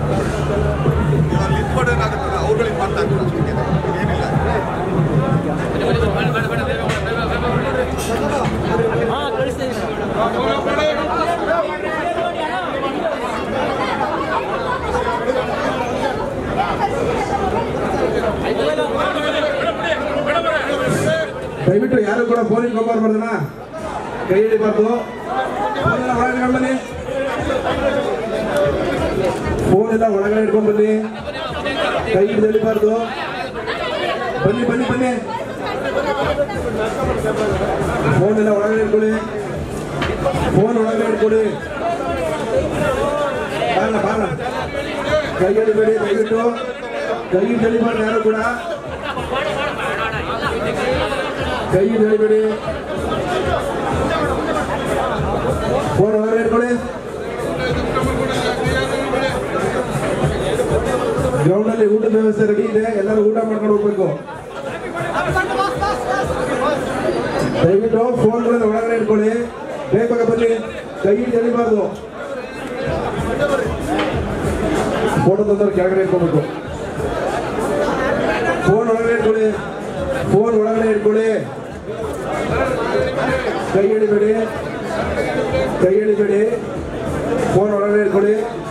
ನೀವು ಅಲ್ಲಿ ಇದ್ಕೊಂಡು ಏನಾಗುತ್ತಲ್ಲ ಅವ್ರುಗಳು ಇದು ಮಾಡ್ತಾ ಇರ್ತಾರೆ ಅಷ್ಟಕ್ಕೆ ಏನಿಲ್ಲ ದಯವಿಟ್ಟು ಯಾರು ಕೂಡ ಫೋನ್ ಇಟ್ಕೊಂಡ್ಬಾರ್ದಣ್ಣ ಕೈ ಹಿಡಿಬಾರ್ದು ಫೋನ್ ಎಲ್ಲ ಒಳಗಡೆ ಬನ್ನಿ ಫೋನ್ ಎಲ್ಲ ಒಳಗಡೆ ಇಟ್ಕೊಂಡ್ ಬನ್ನಿ ಕೈ ಹಿಡಿದು ಎಳಿಬಾರ್ದು ಬನ್ನಿ ಬನ್ನಿ ಬನ್ನಿ ಫೋನ್ ಎಲ್ಲ ಒಳಗಡೆ ಇಟ್ಕೊಳ್ಳಿ ಫೋನ್ ಒಳಗಡೆ ಇಟ್ಕೊಳ್ಳಿ ಬಾರಣ ಬಾರಣ ಕೈ ಹಿಡಿಬೇಡಿ ದಯವಿಟ್ಟು ಕೈ ಹಿಡಿದು ಎಳಿಬಾರ್ದು ಯಾರು ಕೂಡ ಕೈ ಹಿಡಿಬೇಡಿ ಫೋನ್ ಹೊರಗಡೆ ಇಟ್ಕೊಳ್ಳಿ ಗ್ರೌಂಡ್ ಅಲ್ಲಿ ಊಟದ ವ್ಯವಸ್ಥೆ ರೆಡಿ ಇದೆ ಎಲ್ಲರೂ ಊಟ ಮಾಡ್ಕೊಂಡು ಹೋಗ್ಬೇಕು ದಯವಿಟ್ಟು ಫೋನ್ಗಳನ್ನ ಒಳಗಡೆ ಇಟ್ಕೊಳ್ಳಿ ಬೇಗ ಬನ್ನಿ ಕೈ ಹಿಡಿದು ಎಳಿಬಾರ್ದು ಫೋಟೋ ತಂದವ್ರು ಕೆಳಗಡೆ ಇಟ್ಕೋಬೇಕು ಫೋನ್ ಒಳಗಡೆ ಇಟ್ಕೊಳ್ಳಿ ಫೋನ್ ಒಳಗಡೆ ಇಟ್ಕೊಳ್ಳಿ ಕೈ ಹಿಡಿಬೇಡಿ ಕೈ ಹಿಡಿಬೇಡಿ ಫೋನ್ ಒಳಗಡೆ ಇಟ್ಕೊಳ್ಳಿ